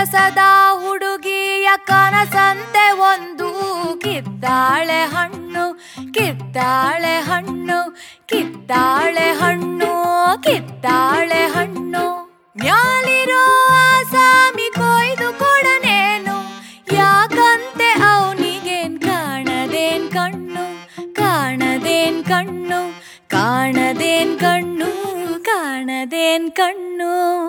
ಸೊಗಸದ ಹುಡುಗಿಯ ಕನಸಂತೆ ಒಂದು ಕಿತ್ತಾಳೆ ಹಣ್ಣು ಕಿತ್ತಾಳೆ ಹಣ್ಣು ಕಿತ್ತಾಳೆ ಹಣ್ಣು ಕಿತ್ತಾಳೆ ಹಣ್ಣು ಮ್ಯಾಲಿರೋ ಆಸಾಮಿ ಕೊಯ್ದು ಕೊಡನೇನು ಯಾಕಂತೆ ಅವನಿಗೇನ್ ಕಾಣದೇನ್ ಕಣ್ಣು ಕಾಣದೇನ್ ಕಣ್ಣು ಕಾಣದೇನ್ ಕಣ್ಣು ಕಾಣದೇನ್ ಕಣ್ಣು